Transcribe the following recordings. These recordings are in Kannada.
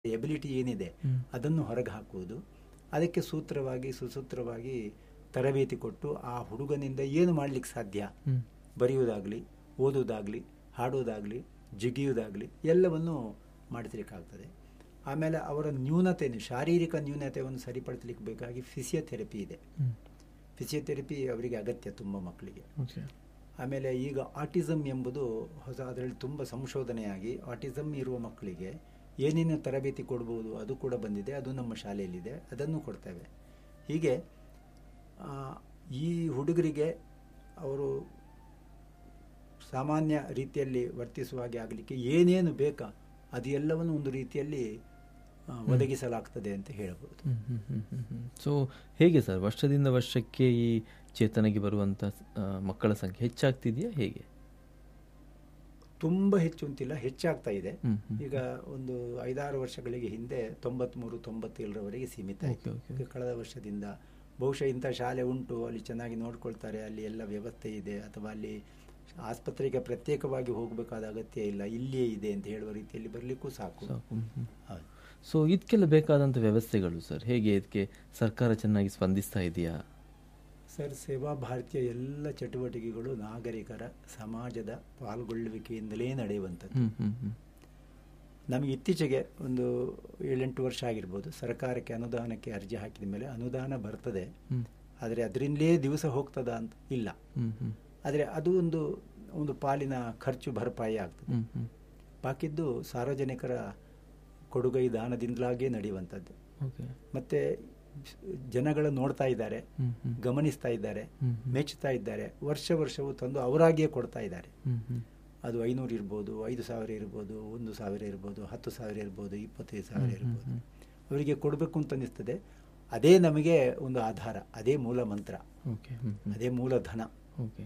ಎಬಿಲಿಟಿ ಏನಿದೆ ಹ್ಮ್. ಅದನ್ನು ಹೊರಗೆ ಹಾಕುವುದು ಅದಕ್ಕೆ ಸೂತ್ರವಾಗಿ ಸುಸೂತ್ರವಾಗಿ ತರಬೇತಿ ಕೊಟ್ಟು ಆ ಹುಡುಗನಿಂದ ಏನು ಮಾಡಲಿಕ್ಕೆ ಸಾಧ್ಯ ಹ್ಮ್. ಬರೆಯುವುದಾಗಲಿ ಓದುವುದಾಗಲಿ ಹಾಡುವುದಾಗಲಿ ಜಿಗಿಯುವುದಾಗಲಿ ಎಲ್ಲವನ್ನು ಮಾಡಿಸಲಿಕ್ಕಾಗ್ತದೆ ಆಮೇಲೆ ಅವರ ನ್ಯೂನತೆಯನ್ನು ಶಾರೀರಿಕ ನ್ಯೂನತೆಯನ್ನು ಸರಿಪಡಿಸಲಿಕ್ಕೆ ಬೇಕಾಗಿ ಫಿಸಿಯೋಥೆರಪಿ ಇದೆ ಹ್ಮ್. ಫಿಸಿಯೋಥೆರಪಿ ಅವರಿಗೆ ಅಗತ್ಯ ತುಂಬ ಮಕ್ಕಳಿಗೆ ಓಕೆ ಆಮೇಲೆ ಈಗ ಆಟಿಸಮ್ ಎಂಬುದು ಹೊಸ ಅದರಲ್ಲಿ ತುಂಬ ಸಂಶೋಧನೆಯಾಗಿ ಆಟಿಸಮ್ ಇರುವ ಮಕ್ಕಳಿಗೆ ಏನೇನು ತರಬೇತಿ ಕೊಡ್ಬೋದು ಅದು ಕೂಡ ಬಂದಿದೆ ಅದು ನಮ್ಮ ಶಾಲೆಯಲ್ಲಿದೆ ಅದನ್ನು ಕೊಡ್ತೇವೆ ಹೀಗೆ ಆ, ಈ ಹುಡುಗರಿಗೆ ಅವರು ಸಾಮಾನ್ಯ ರೀತಿಯಲ್ಲಿ ವರ್ತಿಸುವ ಹಾಗೆ ಆಗಲಿಕ್ಕೆ ಏನೇನು ಬೇಕಾ ಅದು ಎಲ್ಲವನ್ನು ಒಂದು ರೀತಿಯಲ್ಲಿ ಆ, ಒದಗಿಸಲಾಗ್ತದೆ ಅಂತ ಹೇಳ್ಬೋದು ಸೊ ಹೇಗೆ ಸರ್ ವರ್ಷದಿಂದ ವರ್ಷಕ್ಕೆ ಈ ಚೇತನಗೆ ಬರುವಂಥ ಆ, ಮಕ್ಕಳ ಸಂಖ್ಯೆ ಹೆಚ್ಚಾಗ್ತಿದೆಯಾ ಹೇಗೆ ತುಂಬ ಹೆಚ್ಚು ಅಂತಿಲ್ಲ ಹೆಚ್ಚಾಗ್ತಾ ಇದೆ ಹ್ಮ್, ಹ್ಮ್. ಈಗ ಒಂದು ಐದಾರು ವರ್ಷಗಳಿಗೆ ಹಿಂದೆ ತೊಂಬತ್ಮೂರು ತೊಂಬತ್ತೇಳರವರೆಗೆ ಸೀಮಿತ ಆಯಿತು ಓಕೆ, ಓಕೆ. ಈಗ ಕಳೆದ ವರ್ಷದಿಂದ ಬಹುಶಃ ಇಂಥ ಶಾಲೆ ಉಂಟು ಅಲ್ಲಿ ಚೆನ್ನಾಗಿ ನೋಡ್ಕೊಳ್ತಾರೆ ಅಲ್ಲಿ ಎಲ್ಲ ವ್ಯವಸ್ಥೆ ಇದೆ ಅಥವಾ ಅಲ್ಲಿ ಆಸ್ಪತ್ರೆಗೆ ಪ್ರತ್ಯೇಕವಾಗಿ ಹೋಗಬೇಕಾದ ಅಗತ್ಯ ಇಲ್ಲ ಇಲ್ಲಿಯೇ ಇದೆ ಅಂತ ಹೇಳುವ ರೀತಿಯಲ್ಲಿ ಬರಲಿಕ್ಕೂ ಸಾಕು ಸಾಕು ಹ್ಮ್, ಹ್ಮ್. ಹೌದು ಸೊ ಇದಕ್ಕೆಲ್ಲ ಬೇಕಾದಂಥ ವ್ಯವಸ್ಥೆಗಳು ಸರ್ ಹೇಗೆ ಇದಕ್ಕೆ ಸರ್ಕಾರ ಚೆನ್ನಾಗಿ ಸ್ಪಂದಿಸ್ತಾ ಇದೆಯಾ ಸರ್ ಸೇವಾ ಭಾರತೀಯ ಎಲ್ಲ ಚಟುವಟಿಕೆಗಳು ನಾಗರಿಕರ ಸಮಾಜದ ಪಾಲ್ಗೊಳ್ಳುವಿಕೆಯಿಂದಲೇ ನಡೆಯುವಂಥದ್ದು ಹ್ಮ್ ಹ್ಮ್ ಹ್ಮ್ ನಮಗೆ ಇತ್ತೀಚೆಗೆ ಒಂದು ಏಳೆಂಟು ವರ್ಷ ಆಗಿರ್ಬೋದು ಸರ್ಕಾರಕ್ಕೆ ಅನುದಾನಕ್ಕೆ ಅರ್ಜಿ ಹಾಕಿದ ಮೇಲೆ ಅನುದಾನ ಬರ್ತದೆ ಹ್ಮ್ ಆದರೆ ಅದರಿಂದಲೇ ದಿವಸ ಹೋಗ್ತದ ಅಂತ ಇಲ್ಲ ಹ್ಮ್ ಹ್ಮ್ ಆದರೆ ಅದು ಒಂದು ಒಂದು ಪಾಲಿನ ಖರ್ಚು ಭರಪಾಯಿ ಆಗ್ತದೆ ಹ್ಮ್ ಹ್ಮ್ ಬಾಕಿದ್ದು ಸಾರ್ವಜನಿಕರ ಕೊಡುಗೈ ದಾನದಿಂದಲಾಗೇ ನಡೆಯುವಂಥದ್ದು ಓಕೆ ಮತ್ತು ಜನಗಳು ನೋಡ್ತಾ ಇದ್ದಾರೆ ಹ್ಮ್ ಹ್ಮ್ ಗಮನಿಸ್ತಾ ಇದ್ದಾರೆ ಹ್ಮ್ ಹ್ಮ್. ಮೆಚ್ಚುತ್ತಾ ಇದ್ದಾರೆ ವರ್ಷ ವರ್ಷವೂ ತಂದು ಅವರಾಗಿಯೇ ಕೊಡ್ತಾ ಇದ್ದಾರೆ ಹ್ಮ್ ಹ್ಮ್ ಅದು ಐನೂರು ಇರ್ಬೋದು ಐದು ಸಾವಿರ ಇರ್ಬೋದು ಒಂದು ಸಾವಿರ ಇರ್ಬೋದು ಹತ್ತು ಸಾವಿರ ಇರ್ಬೋದು ಇಪ್ಪತ್ತೈದು ಸಾವಿರ ಹ್ಮ್, ಹ್ಮ್, ಇರ್ಬೋದು ಹ್ಮ್. ಅವರಿಗೆ ಕೊಡಬೇಕು ಅಂತ ಅನಿಸ್ತದೆ ಅದೇ ನಮಗೆ ಒಂದು ಆಧಾರ ಅದೇ ಮೂಲ ಮಂತ್ರ ಓಕೆ ಹ್ಮ್ ಹ್ಮ್ ಅದೇ ಮೂಲ ಧನ ಓಕೆ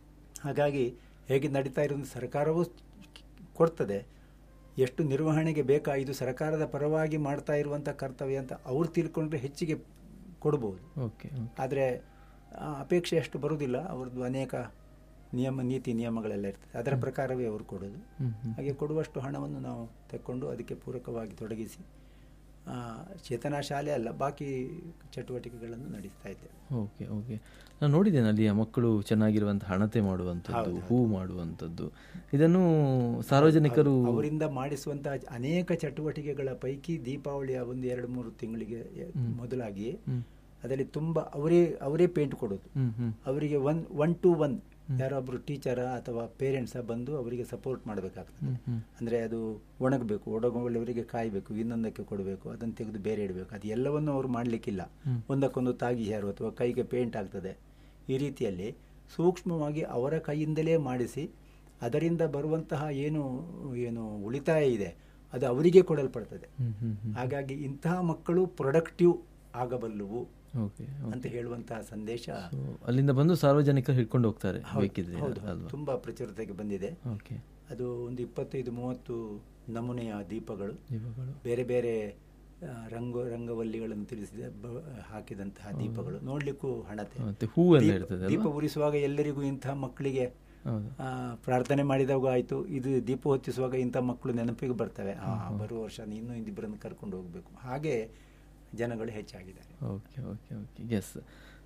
ಹಾಗಾಗಿ ಹೇಗೆ ನಡೀತಾ ಇರೋದು ಸರ್ಕಾರವೂ ಕೊಡ್ತದೆ ಎಷ್ಟು ನಿರ್ವಹಣೆಗೆ ಬೇಕಾ ಇದು ಸರ್ಕಾರದ ಪರವಾಗಿ ಮಾಡ್ತಾ ಇರುವಂಥ ಕರ್ತವ್ಯ ಅಂತ ಅವ್ರು ತಿಳ್ಕೊಂಡ್ರೆ ಹೆಚ್ಚಿಗೆ ಕೊಡ್ಬೋದು ಓಕೆ ಓಕೆ ಆದರೆ ಆ ಅಪೇಕ್ಷೆ ಅಷ್ಟು ಬರುವುದಿಲ್ಲ ಅವ್ರದ್ದು ಅನೇಕ ನಿಯಮ ನೀತಿ ನಿಯಮಗಳೆಲ್ಲ ಇರ್ತದೆ ಅದರ ಪ್ರಕಾರವೇ ಅವರು ಕೊಡೋದು ಹ್ಮ್ ಹ್ಮ್ ಹಾಗೆ ಕೊಡುವಷ್ಟು ಹಣವನ್ನು ನಾವು ತೆಕ್ಕೊಂಡು ಅದಕ್ಕೆ ಪೂರಕವಾಗಿ ತೊಡಗಿಸಿ ಆ, ಚೇತನಾ ಶಾಲೆ ಅಲ್ಲ ಬಾಕಿ ಚಟುವಟಿಕೆಗಳನ್ನು ನಡೆಸ್ತಾ ಇದ್ದೇವೆ ಓಕೆ ಓಕೆ ನಾನು ನೋಡಿದ್ದೇನೆ ಅಲ್ಲಿ ಆ ಮಕ್ಕಳು ಚೆನ್ನಾಗಿರುವಂಥ ಹಣತೆ ಮಾಡುವಂಥದ್ದು ಹೌದು, ಹೂ ಮಾಡುವಂಥದ್ದು ಇದನ್ನು ಸಾರ್ವಜನಿಕರು ಅವರಿಂದ ಮಾಡಿಸುವಂತಹ ಅನೇಕ ಚಟುವಟಿಕೆಗಳ ಪೈಕಿ ದೀಪಾವಳಿಯ ಒಂದು ಎರಡು ಮೂರು ತಿಂಗಳಿಗೆ ಹ್ಮ್. ಮೊದಲಾಗಿ ಹ್ಮ್ ಅದರಲ್ಲಿ ತುಂಬ ಅವರೇ ಅವರೇ ಪೇಂಟ್ ಕೊಡೋದು ಹ್ಮ್ ಹ್ಮ್ ಅವರಿಗೆ ಒನ್ ಒನ್ ಟು ಒನ್ ಹ್ಮ್. ಯಾರೊಬ್ಬರು ಟೀಚರ ಅಥವಾ ಪೇರೆಂಟ್ಸ ಬಂದು ಅವರಿಗೆ ಸಪೋರ್ಟ್ ಮಾಡಬೇಕಾಗ್ತದೆ ಹ್ಮ್ ಹ್ಮ್ ಅಂದರೆ ಅದು ಒಣಗಬೇಕು ಒಣಗುವವರಿಗೆ ಕಾಯಬೇಕು ಇನ್ನೊಂದಕ್ಕೆ ಕೊಡಬೇಕು ಅದನ್ನು ತೆಗೆದು ಬೇರೆ ಇಡಬೇಕು ಅದು ಎಲ್ಲವನ್ನು ಅವರು ಮಾಡಲಿಕ್ಕಿಲ್ಲ ಹ್ಮ್. ಒಂದಕ್ಕೊಂದು ತಾಗಿ ಹೇರು ಅಥವಾ ಕೈಗೆ ಪೇಂಟ್ ಆಗ್ತದೆ ಈ ರೀತಿಯಲ್ಲಿ ಸೂಕ್ಷ್ಮವಾಗಿ ಅವರ ಕೈಯಿಂದಲೇ ಮಾಡಿಸಿ ಅದರಿಂದ ಬರುವಂತಹ ಏನು ಏನು ಉಳಿತಾಯ ಇದೆ ಅದು ಅವರಿಗೆ ಕೊಡಲ್ಪಡ್ತದೆ ಹ್ಮ್ ಹ್ಮ್ ಹ್ಮ್ ಹಾಗಾಗಿ ಇಂತಹ ಮಕ್ಕಳು ಪ್ರೊಡಕ್ಟಿವ್ ಆಗಬಲ್ಲುವು ಓಕೆ ಅಂತ ಹೇಳುವಂತಹ ಸಂದೇಶ ಸೊ ಅಲ್ಲಿಂದ ಬಂದು ಸಾರ್ವಜನಿಕರು ಹಿಡ್ಕೊಂಡು ಹೋಗ್ತಾರೆ ಹೌದು, ಬೇಕಿದ್ರೆ ಹೌದು, ಅಲ್ವಾ ತುಂಬಾ ಪ್ರಚುರತೆಗೆ ಬಂದಿದೆ ಓಕೆ ಅದು ಒಂದು ಇಪ್ಪತ್ತೈದು ಮೂವತ್ತು ನಮೂನೆಯ ದೀಪಗಳು ದೀಪಗಳು ಬೇರೆ ಬೇರೆ ಆ, ರಂಗ ರಂಗವಲ್ಲಿಗಳನ್ನು ತಿಳಿಸಿದ ಬ- ಹಾಕಿದಂತಹ ದೀಪಗಳು ನೋಡ್ಲಿಕ್ಕೂ ಹಣತೆ ಮತ್ತೆ ಹೂವೆಲ್ಲ ದೀಪ- ಇರ್ತದೆ ದೀಪ ಅಲ್ವಾ ಉರಿಸುವಾಗ ಎಲ್ಲರಿಗೂ ಇಂತಹ ಮಕ್ಕಳಿಗೆ ಹೌದು ಆ, ಪ್ರಾರ್ಥನೆ ಮಾಡಿದಾಗ ಆಯ್ತು ಇದು ದೀಪ ಹೊತ್ತಿಸುವಾಗ ಇಂಥ ಮಕ್ಕಳು ನೆನಪಿಗೆ ಬರ್ತವೆ ಆ, ಹ್ಮ್, ಹ್ಮ್. ಬರುವ ವರ್ಷ ಇನ್ನೂ ಇಬ್ಬರನ್ನು ಕರ್ಕೊಂಡು ಹೋಗಬೇಕು ಹಾಗೆ ಜನಗಳು ಹೆಚ್ಚಾಗಿದ್ದಾರೆ ಓಕೆ ಓಕೆ ಓಕೆ ಎಸ್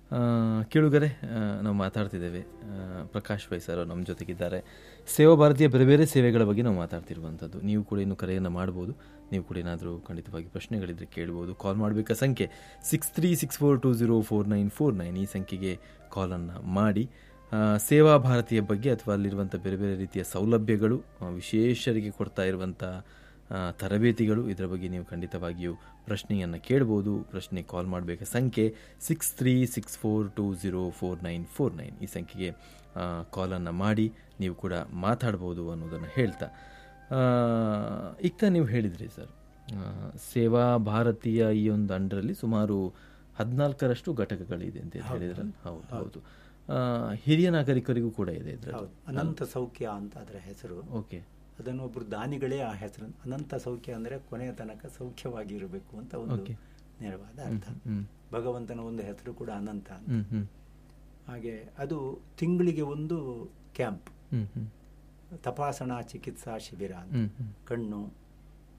ಕೇಳುಗರೆ ಆ, ನಾವು ಮಾತಾಡ್ತಿದ್ದೇವೆ ಆ, ಪ್ರಕಾಶ್ ವೈ ಸರ್ ನಮ್ಮ ಜೊತೆಗಿದ್ದಾರೆ ಸೇವಾ ಭಾರತೀಯ ಬೇರೆ ಬೇರೆ ಸೇವೆಗಳ ಬಗ್ಗೆ ನಾವು ಮಾತಾಡ್ತಿರುವಂಥದ್ದು ನೀವು ಕೂಡ ಇನ್ನು ಕರೆಯನ್ನು ಮಾಡ್ಬೋದು ನೀವು ಕೂಡ ಏನಾದರೂ ಖಂಡಿತವಾಗಿ ಪ್ರಶ್ನೆಗಳಿದ್ರೆ ಕೇಳ್ಬೋದು ಕಾಲ್ ಮಾಡಬೇಕಾ ಸಂಖ್ಯೆ six three six four two zero four nine four nine ಈ ಸಂಖ್ಯೆಗೆ ಕಾಲನ್ನು ಮಾಡಿ ಆ, ಸೇವಾ ಭಾರತೀಯ ಬಗ್ಗೆ ಅಥವಾ ಅಲ್ಲಿರುವಂಥ ಬೇರೆ ಬೇರೆ ರೀತಿಯ ಸೌಲಭ್ಯಗಳು ಆ, ವಿಶೇಷರಿಗೆ ಕೊಡ್ತಾ ಇರುವಂಥ ಆ, ತರಬೇತಿಗಳು ಇದರ ಬಗ್ಗೆ ನೀವು ಖಂಡಿತವಾಗಿಯೂ ಪ್ರಶ್ನೆಯನ್ನು ಕೇಳ್ಬೋದು ಪ್ರಶ್ನೆ ಕಾಲ್ ಮಾಡಬೇಕಾ ಸಂಖ್ಯೆ six three six four two zero four nine four nine ಈ ಸಂಖ್ಯೆಗೆ ಕಾಲನ್ನು ಮಾಡಿ ನೀವು ಕೂಡ ಮಾತಾಡ್ಬೋದು ಅನ್ನೋದನ್ನು ಹೇಳ್ತಾ ಆ, ಈಗ ತಾನೇ ನೀವು ಹೇಳಿದ್ರಿ ಸರ್ ಆ, ಸೇವಾ ಭಾರತೀಯ ಈ ಒಂದು ಅಂಡರಲ್ಲಿ ಸುಮಾರು ಹದಿನಾಲ್ಕರಷ್ಟು ಘಟಕಗಳಿದೆ ಅಂತ ಹೌದು. ಹೇಳಿದ್ರಲ್ಲ ಹೌದು ಹೌದು ಆ, ಹಿರಿಯ ನಾಗರಿಕರಿಗೂ ಕೂಡ ಇದೆ ಹೌದು ಇದರಲ್ಲಿ ಅನಂತ ಸೌಖ್ಯ ಅಂತ ಅದರ ಹೆಸರು ಓಕೆ ಅದನ್ನು ಒಬ್ರು ದಾನಿಗಳೇ ಆ ಹೆಸರು ಅನಂತ ಸೌಖ್ಯ ಅಂದರೆ ಕೊನೆಯ ತನಕ ಸೌಖ್ಯವಾಗಿ ಇರಬೇಕು ಅಂತ ಒಂದು Okay. ನೇರವಾದ ಹ್ಮ್ ಅರ್ಥ ಹ್ಮ್ ಭಗವಂತನ ಒಂದು ಹೆಸರು ಕೂಡ ಅನಂತ ಅಂತ. ಹ್ಮ್ ಹ್ಮ್ ಹಾಗೆ ಅದು ತಿಂಗಳಿಗೆ ಒಂದು ಕ್ಯಾಂಪ್ ಹ್ಮ್ ಹ್ಮ್ ತಪಾಸಣಾ ಚಿಕಿತ್ಸಾ ಶಿಬಿರ ಅಂತ ಹ್ಮ್ ಹ್ಮ್ ಕಣ್ಣು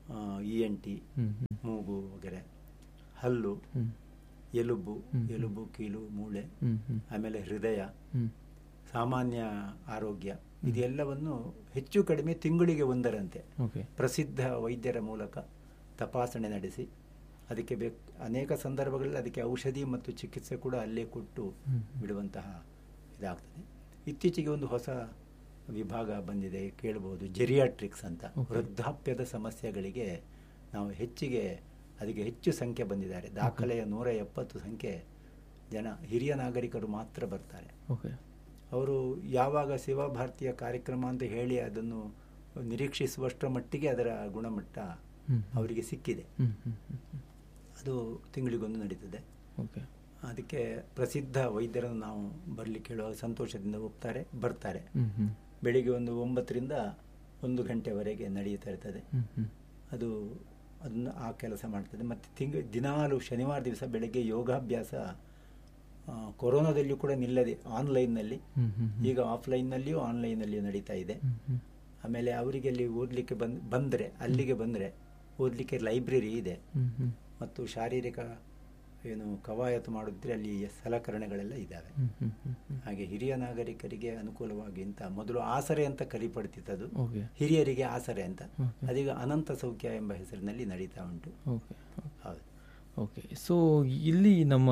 ಇ ಎನ್ ಟಿ ಹ್ಮ್ ಹ್ಮ್ ಮೂಗು ವಗೇರೆ ಹಲ್ಲು ಹ್ಮ್ ಎಲುಬು ಹ್ಮ್. ಎಲುಬು ಕೀಲು ಮೂಳೆ ಹ್ಮ್ ಹ್ಮ್ ಆಮೇಲೆ ಹೃದಯ ಹ್ಮ್ ಸಾಮಾನ್ಯ ಆರೋಗ್ಯ ಇದೆಲ್ಲವನ್ನು ಹೆಚ್ಚು ಕಡಿಮೆ ತಿಂಗಳಿಗೆ ಒಂದರಂತೆ ಓಕೆ ಪ್ರಸಿದ್ಧ ವೈದ್ಯರ ಮೂಲಕ ತಪಾಸಣೆ ನಡೆಸಿ ಅದಕ್ಕೆ ಬೇಕು ಅನೇಕ ಸಂದರ್ಭಗಳಲ್ಲಿ ಅದಕ್ಕೆ ಔಷಧಿ ಮತ್ತು ಚಿಕಿತ್ಸೆ ಕೂಡ ಅಲ್ಲೇ ಕೊಟ್ಟು ಹ್ಮ್. ಬಿಡುವಂತಹ ಇದಾಗ್ತದೆ ಇತ್ತೀಚೆಗೆ ಒಂದು ಹೊಸ ವಿಭಾಗ ಬಂದಿದೆ ಕೇಳ್ಬೋದು ಜೆರಿಯಾಟ್ರಿಕ್ಸ್ ಅಂತ Okay. ವೃದ್ಧಾಪ್ಯದ ಸಮಸ್ಯೆಗಳಿಗೆ ನಾವು ಹೆಚ್ಚಿಗೆ ಅದಕ್ಕೆ ಹೆಚ್ಚು ಸಂಖ್ಯೆ ಬಂದಿದ್ದಾರೆ ದಾಖಲೆಯ ನೂರ ಎಪ್ಪತ್ತು ಸಂಖ್ಯೆ ಜನ ಹಿರಿಯ ನಾಗರಿಕರು ಮಾತ್ರ ಬರ್ತಾರೆ ಓಕೆ ಅವರು ಯಾವಾಗ ಸೇವಾ ಭಾರತೀಯ ಕಾರ್ಯಕ್ರಮ ಅಂತ ಹೇಳಿ ಅದನ್ನು ನಿರೀಕ್ಷಿಸುವಷ್ಟರ ಮಟ್ಟಿಗೆ ಅದರ ಗುಣಮಟ್ಟ ಹ್ಮ್. ಅವರಿಗೆ ಸಿಕ್ಕಿದೆ ಹ್ಮ್ ಹ್ಮ್ ಹ್ಮ್ ಹ್ಮ್. ಅದು ತಿಂಗಳಿಗೊಂದು ನಡೀತದೆ ಓಕೆ ಅದಕ್ಕೆ ಪ್ರಸಿದ್ಧ ವೈದ್ಯರನ್ನು ನಾವು ಬರಲಿಕ್ಕೆ ಹೇಳುವಾಗ ಸಂತೋಷದಿಂದ ಹೋಗ್ತಾರೆ ಬರ್ತಾರೆ ಹ್ಮ್ ಹ್ಮ್ ಬೆಳಿಗ್ಗೆ ಒಂದು ಒಂಬತ್ತರಿಂದ ಒಂದು ಗಂಟೆವರೆಗೆ ನಡೆಯುತ್ತಾ ಇರ್ತದೆ ಹ್ಮ್ ಹ್ಮ್ ಅದು ಅದನ್ನು ಆ ಕೆಲಸ ಮಾಡ್ತದೆ ಮತ್ತು ತಿಂಗ ದಿನಾಲು ಶನಿವಾರ ದಿವಸ ಬೆಳಗ್ಗೆ ಯೋಗಾಭ್ಯಾಸ ಆ, ಕೊರೋನಾದಲ್ಲಿಯೂ ಕೂಡ ನಿಲ್ಲದೆ ಆನ್ಲೈನ್ನಲ್ಲಿ ಹ್ಮ್ ಹ್ಮ್ ಹ್ಮ್. ಈಗ ಆಫ್ಲೈನ್ನಲ್ಲಿಯೂ ಆನ್ಲೈನ್ನಲ್ಲಿಯೂ ನಡೀತಾ ಇದೆ ಹ್ಮ್ ಹ್ಮ್. ಆಮೇಲೆ ಅವರಿಗೆ ಅಲ್ಲಿ ಓದಲಿಕ್ಕೆ ಬಂದ್ ಬಂದರೆ ಅಲ್ಲಿಗೆ ಬಂದರೆ ಓದಲಿಕ್ಕೆ ಲೈಬ್ರರಿ ಇದೆ ಹ್ಮ್ ಹ್ಮ್. ಮತ್ತು ಶಾರೀರಿಕ ಏನು ಕವಾಯತು ಮಾಡಿದ್ರೆ ಅಲ್ಲಿ ಸಲಕರಣೆಗಳೆಲ್ಲ ಇದ್ದಾವೆ ಹ್ಮ್ ಹ್ಮ್ ಹ್ಮ್ ಹ್ಮ್. ಹಾಗೆ ಹಿರಿಯ ನಾಗರಿಕರಿಗೆ ಅನುಕೂಲವಾಗಿ ಅಂತ ಮೊದಲು ಆಸರೆ ಅಂತ ಕರಿಪಡ್ತಿತ್ತದು ಓಕೆ ಹಿರಿಯರಿಗೆ ಆಸರೆ ಅಂತ ಓಕೆ. ಅದೀಗ ಅನಂತ ಸೌಖ್ಯ ಎಂಬ ಹೆಸರಿನಲ್ಲಿ ನಡೀತಾ ಉಂಟು ಓಕೆ ಓಕೆ. ಹೌದು ಓಕೆ ಸೊ ಇಲ್ಲಿ ನಮ್ಮ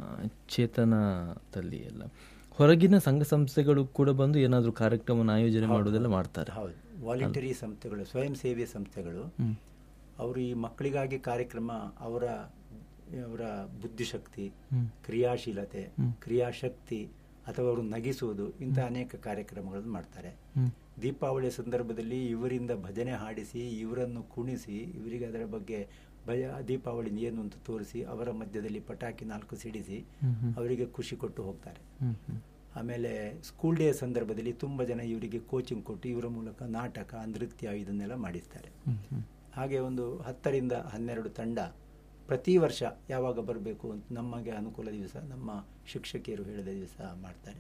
ಚೇತನದಲ್ಲಿ ಎಲ್ಲ ಹೊರಗಿನ ಸಂಘ ಸಂಸ್ಥೆಗಳು ಕೂಡ ಬಂದು ಏನಾದರೂ ಕಾರ್ಯಕ್ರಮನ ಆಯೋಜನೆ ಮಾಡೋದೆಲ್ಲ ಮಾಡ್ತಾರೆ ಹೌದು ವಾಲಂಟರಿ ಸಂಸ್ಥೆಗಳು ಸ್ವಯಂ ಸೇವೆ ಸಂಸ್ಥೆಗಳು ಹ್ಮ್ ಅವರು ಈ ಮಕ್ಕಳಿಗಾಗಿ ಕಾರ್ಯಕ್ರಮ ಅವರ ಅವರ ಬುದ್ಧಿಶಕ್ತಿ ಹ್ಮ್ ಕ್ರಿಯಾಶೀಲತೆ ಹ್ಮ್. ಕ್ರಿಯಾಶಕ್ತಿ ಅಥವಾ ಅವರು ನಗಿಸುವುದು ಇಂಥ ಅನೇಕ ಕಾರ್ಯಕ್ರಮಗಳನ್ನು ಮಾಡ್ತಾರೆ ಹ್ಮ್ ದೀಪಾವಳಿಯ ಸಂದರ್ಭದಲ್ಲಿ ಇವರಿಂದ ಭಜನೆ ಹಾಡಿಸಿ ಇವರನ್ನು ಕುಣಿಸಿ ಇವರಿಗೆ ಅದರ ಬಗ್ಗೆ ಭಯ ದೀಪಾವಳಿ ಏನು ಅಂತ ತೋರಿಸಿ ಅವರ ಮಧ್ಯದಲ್ಲಿ ಪಟಾಕಿ ನಾಲ್ಕು ಸಿಡಿಸಿ ಹ್ಮ್ ಹ್ಮ್. ಅವರಿಗೆ ಖುಷಿ ಕೊಟ್ಟು ಹೋಗ್ತಾರೆ ಹ್ಮ್ ಹ್ಮ್. ಆಮೇಲೆ ಸ್ಕೂಲ್ ಡೇ ಸಂದರ್ಭದಲ್ಲಿ ತುಂಬ ಜನ ಇವರಿಗೆ ಕೋಚಿಂಗ್ ಕೊಟ್ಟು ಇವರ ಮೂಲಕ ನಾಟಕ ನೃತ್ಯ ಇದನ್ನೆಲ್ಲ ಮಾಡಿಸ್ತಾರೆ ಹ್ಮ್ ಹ್ಮ್. ಹಾಗೆ ಒಂದು ಹತ್ತರಿಂದ ಹನ್ನೆರಡು ತಂಡ ಪ್ರತಿ ವರ್ಷ ಯಾವಾಗ ಬರಬೇಕು ಅಂತ ನಮಗೆ ಅನುಕೂಲ ದಿವಸ ನಮ್ಮ ಶಿಕ್ಷಕಿಯರು ಹೇಳಿದ ದಿವಸ ಮಾಡ್ತಾರೆ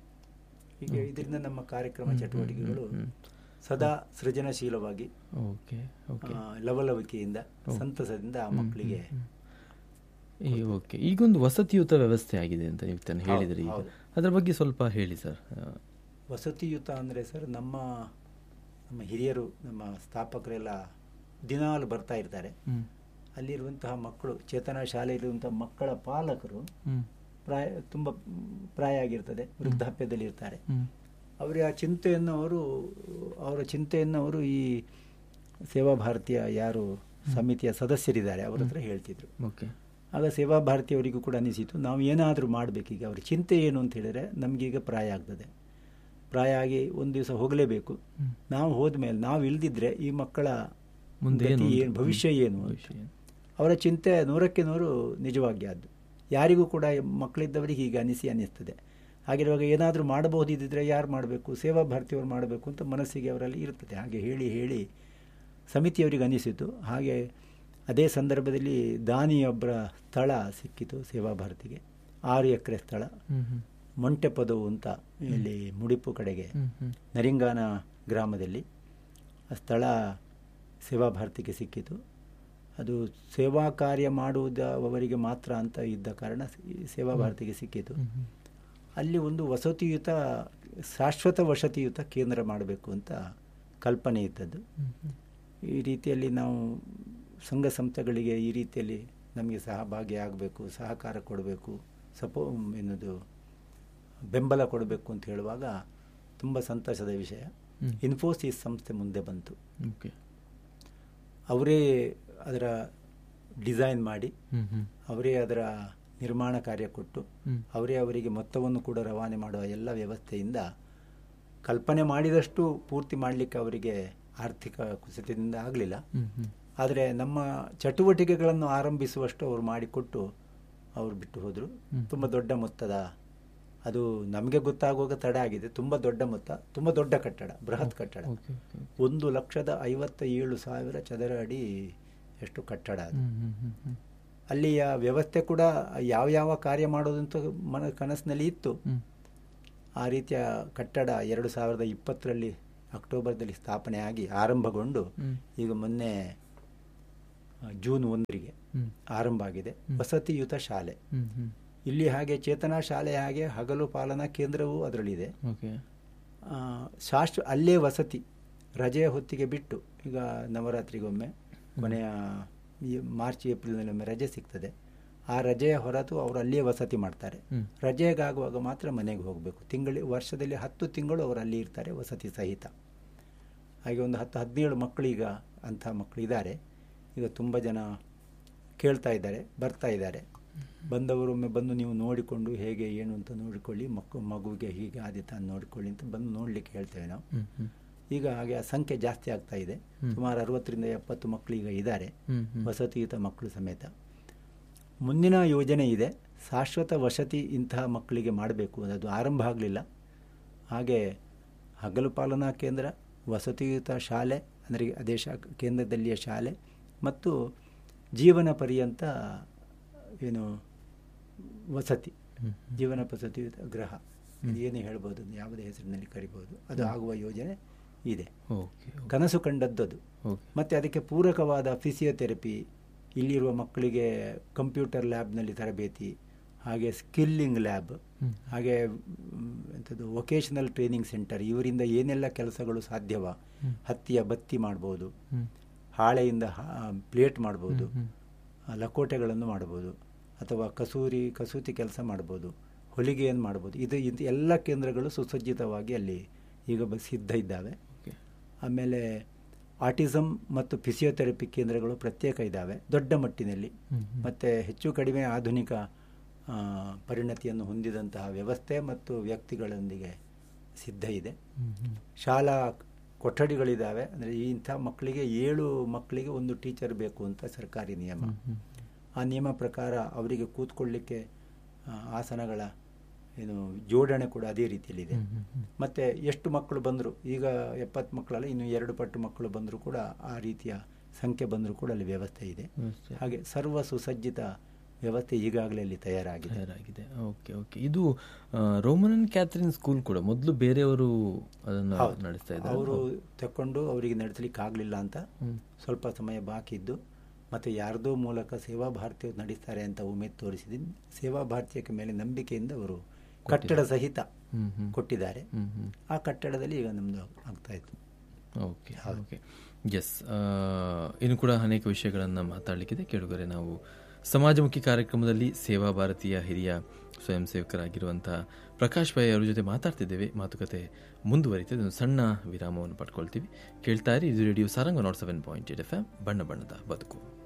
ಹೀಗೆ ಇದರಿಂದ ನಮ್ಮ ಕಾರ್ಯಕ್ರಮ ಹ್ಮ್, ಚಟುವಟಿಕೆಗಳು ಹ್ಮ್, ಹ್ಮ್. ಸದಾ ಸೃಜನಶೀಲವಾಗಿ ಓಕೆ ಓಕೆ ಆ, ಲವಲವಿಕೆಯಿಂದ ಓ. ಸಂತಸದಿಂದ ಆ ಹ್ಮ್, ಮಕ್ಕಳಿಗೆ ಹ್ಮ್, ಹ್ಮ್. ಈ ಓಕೆ ಈಗೊಂದು ವಸತಿಯುತ ವ್ಯವಸ್ಥೆ ಆಗಿದೆ ಅಂತ ನೀವು ತಾನು ಹೌದು, ಹೇಳಿದ್ರಿ ಈಗ ಹೌದು. ಅದರ ಬಗ್ಗೆ ಸ್ವಲ್ಪ ಹೇಳಿ ಸರ್ ವಸತಿಯುತ ಅಂದರೆ ಸರ್ ನಮ್ಮ ನಮ್ಮ ಹಿರಿಯರು ನಮ್ಮ ಸ್ಥಾಪಕರೆಲ್ಲ ದಿನಾಲು ಬರ್ತಾ ಇರ್ತಾರೆ ಹ್ಮ್ ಅಲ್ಲಿರುವಂತಹ ಮಕ್ಕಳು ಚೇತನ ಶಾಲೆಯಲ್ಲಿರುವಂತಹ ಮಕ್ಕಳ ಪಾಲಕರು ಹ್ಮ್ ಪ್ರಾಯ ತುಂಬ ಪ್ರಾಯ ಆಗಿರ್ತದೆ ವೃದ್ಧಾಪ್ಯದಲ್ಲಿ ಇರ್ತಾರೆ ಹ್ಮ್ ಅವರ ಆ ಚಿಂತೆಯನ್ನು ಅವರು ಅವರ ಚಿಂತೆಯನ್ನು ಅವರು ಈ ಸೇವಾ ಭಾರತೀಯ ಯಾರು ಸಮಿತಿಯ ಸದಸ್ಯರಿದ್ದಾರೆ ಅವರ ಹತ್ರ ಹೇಳ್ತಿದ್ರು ಓಕೆ ಆಗ ಸೇವಾ ಭಾರತಿಯವರಿಗೂ ಕೂಡ ಅನಿಸಿತು ನಾವು ಏನಾದರೂ ಮಾಡಬೇಕೀಗ ಅವ್ರ ಚಿಂತೆ ಏನು ಅಂತ ಹೇಳಿದ್ರೆ ನಮಗೀಗ ಪ್ರಾಯ ಆಗ್ತದೆ ಪ್ರಾಯ ಆಗಿ ಒಂದು ದಿವಸ ಹೋಗಲೇಬೇಕು ಹ್ಮ್. ನಾವು ಹೋದ್ಮೇಲೆ ನಾವು ಇಲ್ದಿದ್ರೆ ಈ ಮಕ್ಕಳ ಮುಂದೆ ಗತಿ ಏನು ಏನು ಭವಿಷ್ಯ ಏನು ಅಂತ. ಭವಿಷ್ಯ ಏನು? ಅವರ ಚಿಂತೆ ನೂರಕ್ಕೆ ನೂರು ನಿಜವಾಗಿ ಅದು ಯಾರಿಗೂ ಕೂಡ ಮಕ್ಕಳಿದ್ದವರಿಗೆ ಹೀಗೆ ಅನಿಸಿ ಅನ್ನಿಸ್ತದೆ ಹಾಗಿರುವಾಗ ಏನಾದರೂ ಮಾಡಬಹುದಿದ್ದರೆ ಯಾರು ಮಾಡಬೇಕು ಸೇವಾ ಭಾರತಿಯವರು ಮಾಡಬೇಕು ಅಂತ ಮನಸ್ಸಿಗೆ ಅವರಲ್ಲಿ ಇರ್ತದೆ ಹಾಗೆ ಹೇಳಿ ಹೇಳಿ ಸಮಿತಿಯವರಿಗೆ ಅನಿಸಿತು ಹಾಗೆ ಅದೇ ಸಂದರ್ಭದಲ್ಲಿ ದಾನಿಯೊಬ್ಬರ ಸ್ಥಳ ಸಿಕ್ಕಿತು ಸೇವಾ ಭಾರತಿಗೆ ಆರು ಎಕರೆ ಸ್ಥಳ ಹ್ಮ್ ಹ್ಮ್ ಮೊಂಟೆಪದವು ಅಂತ ಇಲ್ಲಿ ಮುಡಿಪು ಕಡೆಗೆ ಹ್ಮ್ ಹ್ಮ್ ನರಿಂಗಾನ ಗ್ರಾಮದಲ್ಲಿ ಆ ಸ್ಥಳ ಸೇವಾ ಭಾರತಿಗೆ ಸಿಕ್ಕಿತು ಅದು ಸೇವಾ ಕಾರ್ಯ ಮಾಡುವುದವರಿಗೆ ಮಾತ್ರ ಅಂತ ಇದ್ದ ಕಾರಣ ಈ ಸೇವಾ ಭಾರತಿಗೆ ಸಿಕ್ಕಿತು ಹ್ಮ್ ಹ್ಮ್. ಅಲ್ಲಿ ಒಂದು ವಸತಿಯುತ ಶಾಶ್ವತ ವಸತಿಯುತ ಕೇಂದ್ರ ಮಾಡಬೇಕು ಅಂತ ಕಲ್ಪನೆ ಇದ್ದದ್ದು ಹ್ಮ್ ಹ್ಮ್. ಈ ರೀತಿಯಲ್ಲಿ ನಾವು ಸಂಘ ಸಂಸ್ಥೆಗಳಿಗೆ ಈ ರೀತಿಯಲ್ಲಿ ನಮಗೆ ಸಹಭಾಗಿ ಆಗಬೇಕು ಸಹಕಾರ ಕೊಡಬೇಕು ಸಪೋ ಏನದು ಬೆಂಬಲ ಕೊಡಬೇಕು ಅಂತ ಹೇಳುವಾಗ ತುಂಬ ಸಂತಸದ ವಿಷಯ ಹ್ಮ್. ಇನ್ಫೋಸಿಸ್ ಸಂಸ್ಥೆ ಮುಂದೆ ಬಂತು ಓಕೆ ಅವರೇ ಅದರ ಡಿಸೈನ್ ಮಾಡಿ ಹ್ಮ್ ಹ್ಮ್ ಅವರೇ ಅದರ ನಿರ್ಮಾಣ ಕಾರ್ಯ ಕೊಟ್ಟು ಹ್ಮ್. ಅವರೇ ಅವರಿಗೆ ಮೊತ್ತವನ್ನು ಕೂಡ ರವಾನೆ ಮಾಡುವ ಎಲ್ಲ ವ್ಯವಸ್ಥೆಯಿಂದ ಕಲ್ಪನೆ ಮಾಡಿದಷ್ಟು ಪೂರ್ತಿ ಮಾಡಲಿಕ್ಕೆ ಅವರಿಗೆ ಆರ್ಥಿಕ ಕುಸಿತದಿಂದ ಆಗಲಿಲ್ಲ ಹ್ಮ್ ಹ್ಮ್. ಆದರೆ ನಮ್ಮ ಚಟುವಟಿಕೆಗಳನ್ನು ಆರಂಭಿಸುವಷ್ಟು ಅವರು ಮಾಡಿಕೊಟ್ಟು ಅವರು ಬಿಟ್ಟು ಹೋದರು ಹ್ಮ್. ತುಂಬ ದೊಡ್ಡ ಮೊತ್ತದ ಅದು ನಮಗೆ ಗೊತ್ತಾಗುವಾಗ ತಡ ಆಗಿದೆ ತುಂಬ ದೊಡ್ಡ ಮೊತ್ತ ತುಂಬ ದೊಡ್ಡ ಕಟ್ಟಡ ಬೃಹತ್ ಕಟ್ಟಡ ಓಕೆ ಓಕೆ ಒಂದು ಲಕ್ಷದ ಐವತ್ತ ಏಳು ಸಾವಿರ ಚದರ ಅಡಿ ಎಷ್ಟು ಕಟ್ಟಡ ಅದು ಹ್ಮ್ ಹ್ಮ್ ಹ್ಮ್ ಹ್ಮ್. ಅಲ್ಲಿಯ ವ್ಯವಸ್ಥೆ ಕೂಡ ಯಾವ ಯಾವ ಕಾರ್ಯ ಮಾಡೋದಂತ ಮನ ಕನಸಿನಲ್ಲಿ ಇತ್ತು ಹ್ಮ್. ಆ ರೀತಿಯ ಕಟ್ಟಡ ಎರಡು ಸಾವಿರದ ಇಪ್ಪತ್ತರಲ್ಲಿ ಅಕ್ಟೋಬರ್ದಲ್ಲಿ ಸ್ಥಾಪನೆ ಆಗಿ ಆರಂಭಗೊಂಡು ಹ್ಮ್. ಈಗ ಮೊನ್ನೆ ಆ, ಜೂನ್ ಒಂದರಿಗೆ ಹ್ಮ್. ಆರಂಭ ಆಗಿದೆ ವಸತಿಯುತ ಶಾಲೆ ಹ್ಮ್ ಹ್ಮ್ ಇಲ್ಲಿ ಹಾಗೆ ಚೇತನಾ ಶಾಲೆ ಹಾಗೆ ಹಗಲು ಪಾಲನಾ ಕೇಂದ್ರವೂ ಅದರಲ್ಲಿದೆ ಓಕೆ ಆ, ಶಾಶ್ವ ಅಲ್ಲೇ ವಸತಿ ರಜೆಯ ಹೊತ್ತಿಗೆ ಬಿಟ್ಟು ಈಗ ನವರಾತ್ರಿಗೊಮ್ಮೆ ಕೊನೆಯ ಈ ಮಾರ್ಚ್ ಏಪ್ರಿಲ್ನಲ್ಲಿ ಒಮ್ಮೆ ರಜೆ ಸಿಗ್ತದೆ ಆ ರಜೆಯ ಹೊರತು ಅವರು ಅಲ್ಲೇ ವಸತಿ ಮಾಡ್ತಾರೆ ಹ್ಮ್. ರಜೆಗಾಗುವಾಗ ಮಾತ್ರ ಮನೆಗೆ ಹೋಗಬೇಕು ತಿಂಗಳಿ ವರ್ಷದಲ್ಲಿ ಹತ್ತು ತಿಂಗಳು ಅವರು ಅಲ್ಲಿ ಇರ್ತಾರೆ ವಸತಿ ಸಹಿತ ಹಾಗೆ ಒಂದು ಹತ್ತು ಹದಿನೇಳು ಮಕ್ಕಳು ಈಗ ಅಂಥ ಮಕ್ಕಳು ಇದ್ದಾರೆ ಈಗ ತುಂಬ ಜನ ಕೇಳ್ತಾ ಇದ್ದಾರೆ ಬರ್ತಾ ಇದ್ದಾರೆ ಬಂದವರೊಮ್ಮೆ ಬಂದು ನೀವು ನೋಡಿಕೊಂಡು ಹೇಗೆ ಏನು ಅಂತ ನೋಡಿಕೊಳ್ಳಿ ಮಕ್ಕಳು ಮಗುವಿಗೆ ಹೀಗೆ ಆದಿತ ಅಂತ ನೋಡಿಕೊಳ್ಳಿ ಅಂತ ಬಂದು ನೋಡಲಿಕ್ಕೆ ಹೇಳ್ತೇವೆ ನಾವು ಹ್ಮ್ ಹ್ಮ್ ಈಗ ಹಾಗೆ ಆ ಸಂಖ್ಯೆ ಜಾಸ್ತಿ ಆಗ್ತಾ ಇದೆ ಸುಮಾರು ಅರವತ್ತರಿಂದ ಎಪ್ಪತ್ತು ಮಕ್ಕಳು ಈಗ ಇದ್ದಾರೆ ಹ್ಮ್ ಹ್ಮ್ ವಸತಿಯುತ ಮಕ್ಕಳು ಸಮೇತ ಮುಂದಿನ ಯೋಜನೆ ಇದೆ ಶಾಶ್ವತ ವಸತಿ ಇಂತಹ ಮಕ್ಕಳಿಗೆ ಮಾಡಬೇಕು ಅದು ಆರಂಭ ಆಗಲಿಲ್ಲ ಹಾಗೆ ಹಗಲು ಪಾಲನಾ ಕೇಂದ್ರ ವಸತಿಯುತ ಶಾಲೆ ಅಂದರೆ ಅದೇ ಶಾ ಕೇಂದ್ರದಲ್ಲಿಯ ಶಾಲೆ ಮತ್ತು ಜೀವನ ಪರ್ಯಂತ ಏನು ವಸತಿ ಜೀವನ ವಸತಿಯುತ ಗೃಹ ಇದು ಏನೇ ಹೇಳ್ಬೋದು ಅದು ಯಾವುದೇ ಹೆಸರಿನಲ್ಲಿ ಕರಿಬೋದು ಅದು ಆಗುವ ಯೋಜನೆ ಇದೆ ಓಕೆ ಕನಸು ಕಂಡದ್ದು ಅದು ಓಕೆ ಮತ್ತು ಅದಕ್ಕೆ ಪೂರಕವಾದ ಫಿಸಿಯೋಥೆರಪಿ ಇಲ್ಲಿರುವ ಮಕ್ಕಳಿಗೆ ಕಂಪ್ಯೂಟರ್ ಲ್ಯಾಬ್ನಲ್ಲಿ ತರಬೇತಿ ಹಾಗೆ ಸ್ಕಿಲ್ಲಿಂಗ್ ಲ್ಯಾಬ್ ಹ್ಮ್. ಹಾಗೆ ಮ್, ಎಂಥದ್ದು ವೊಕೇಶನಲ್ ಟ್ರೈನಿಂಗ್ ಸೆಂಟರ್ ಇವರಿಂದ ಏನೆಲ್ಲ ಕೆಲಸಗಳು ಸಾಧ್ಯವ ಹ್ಮ್. ಹತ್ತಿಯ ಬತ್ತಿ ಮಾಡ್ಬೋದು ಹ್ಮ್ ಹಾಳೆಯಿಂದ ಪ್ಲೇಟ್ ಮಾಡ್ಬೋದು ಹ್ಮ್. ಆ, ಲಕೋಟೆಗಳನ್ನು ಮಾಡ್ಬೋದು ಅಥವಾ ಕಸೂರಿ ಕಸೂತಿ ಕೆಲಸ ಮಾಡ್ಬೋದು ಹೊಲಿಗೆಯನ್ನು ಮಾಡ್ಬೋದು ಇದು ಇದು ಎಲ್ಲ ಕೇಂದ್ರಗಳು ಸುಸಜ್ಜಿತವಾಗಿ ಅಲ್ಲಿ ಈಗ ಬ- ಸಿದ್ಧ ಇದ್ದಾವೆ ಓಕೆ ಆಮೇಲೆ ಆಟಿಸಮ್ ಮತ್ತು ಫಿಸಿಯೋಥೆರಪಿ ಕೇಂದ್ರಗಳು ಪ್ರತ್ಯೇಕ ಇದ್ದಾವೆ ದೊಡ್ಡ ಮಟ್ಟಿನಲ್ಲಿ ಹ್ಮ್ ಹ್ಮ್. ಮತ್ತು ಹೆಚ್ಚು ಕಡಿಮೆ ಆಧುನಿಕ ಆ, ಪರಿಣತಿಯನ್ನು ಹೊಂದಿದಂತಹ ವ್ಯವಸ್ಥೆ ಮತ್ತು ವ್ಯಕ್ತಿಗಳೊಂದಿಗೆ ಸಿದ್ಧ ಇದೆ ಹ್ಮ್ ಹ್ಮ್. ಶಾಲಾ ಕೊಠಡಿಗಳಿದ್ದಾವೆ ಅಂದರೆ ಇಂಥ ಮಕ್ಕಳಿಗೆ ಏಳು ಮಕ್ಕಳಿಗೆ ಒಂದು ಟೀಚರ್ ಬೇಕು ಅಂತ ಸರ್ಕಾರಿ ನಿಯಮ ಹ್ಮ್ ಹ್ಮ್. ಆ ನಿಯಮ ಪ್ರಕಾರ ಅವರಿಗೆ ಕೂತ್ಕೊಳ್ಳಿಕ್ಕೆ ಆ, ಆಸನಗಳ ಏನು ಜೋಡಣೆ ಕೂಡ ಅದೇ ರೀತಿಯಲ್ಲಿದೆ ಹ್ಮ್ ಹ್ಮ್ ಹ್ಮ್. ಮತ್ತೆ ಎಷ್ಟು ಮಕ್ಕಳು ಬಂದರು ಈಗ ಎಪ್ಪತ್ತು ಮಕ್ಕಳಲ್ಲ ಇನ್ನು ಎರಡು ಪಟ್ಟು ಮಕ್ಕಳು ಬಂದರೂ ಕೂಡ ಆ ರೀತಿಯ ಸಂಖ್ಯೆ ಬಂದರೂ ಕೂಡ ಅಲ್ಲಿ ವ್ಯವಸ್ಥೆ ಇದೆ ವ್ಯವಸ್ಥೆ. ಹಾಗೆ ಸರ್ವ ಸುಸಜ್ಜಿತ ವ್ಯವಸ್ಥೆ ಈಗಾಗಲೇ ಅಲ್ಲಿ ತಯಾರಾಗಿದೆ ತಯಾರಾಗಿದೆ ಓಕೆ ಓಕೆ ಇದು ಆ, ರೋಮನ್ ಅಂಡ್ ಕ್ಯಾಥರಿನ್ ಸ್ಕೂಲ್ ಕೂಡ ಮೊದಲು ಬೇರೆಯವರು ಅದನ್ನು ಹೌದು. ನಡೆಸ್ತಾ ಇದ್ದಾರೆ ಅವರು ತಕೊಂಡು ಅವರಿಗೆ ನಡೆಸಲಿಕ್ಕೆ ಆಗಲಿಲ್ಲ ಅಂತ ಹ್ಮ್. ಸ್ವಲ್ಪ ಸಮಯ ಬಾಕಿ ಇದ್ದು ಮತ್ತು ಯಾರ್ದೋ ಮೂಲಕ ಸೇವಾ ಭಾರತೀಯ ನಡೆಸ್ತಾರೆ ಅಂತ ಉಮೇದ್ ತೋರಿಸಿದ್ದೀನಿ ಸೇವಾ ಭಾರತೀಯಕ್ಕೆ ಮೇಲೆ ನಂಬಿಕೆಯಿಂದ ಅವರು ಕಟ್ಟಡ ಸಹಿತ ಹ್ಮ್ ಹ್ಮ್. ಕೊಟ್ಟಿದ್ದಾರೆ ಹ್ಮ್ ಹ್ಮ್. ಆ ಕಟ್ಟಡದಲ್ಲಿ ಈಗ ನಮ್ಮದು ಆಗ್ತಾ ಇತ್ತು ಓಕೆ ಓಕೆ ಎಸ್ ಇನ್ನು ಕೂಡ ಅನೇಕ ವಿಷಯಗಳನ್ನು ಮಾತಾಡಲಿಕ್ಕಿದೆ ಕೇಳುಗರೆ ನಾವು ಸಮಾಜಮುಖಿ ಕಾರ್ಯಕ್ರಮದಲ್ಲಿ ಸೇವಾ ಭಾರತೀಯ ಹಿರಿಯ ಸ್ವಯಂ ಸೇವಕರಾಗಿರುವಂತಹ ಪ್ರಕಾಶ್ ಭಾಯ್ ಅವರ ಜೊತೆ ಮಾತಾಡ್ತಿದ್ದೇವೆ ಮಾತುಕತೆ ಮುಂದುವರಿತದೆ ಒಂದು ಸಣ್ಣ ವಿರಾಮವನ್ನು ಪಡ್ಕೊಳ್ತೀವಿ ಕೇಳ್ತಾ ಇರಿ ಇದು radio Saranga naught seven point eight F M ಬಣ್ಣ ಬಣ್ಣದ ಬದುಕು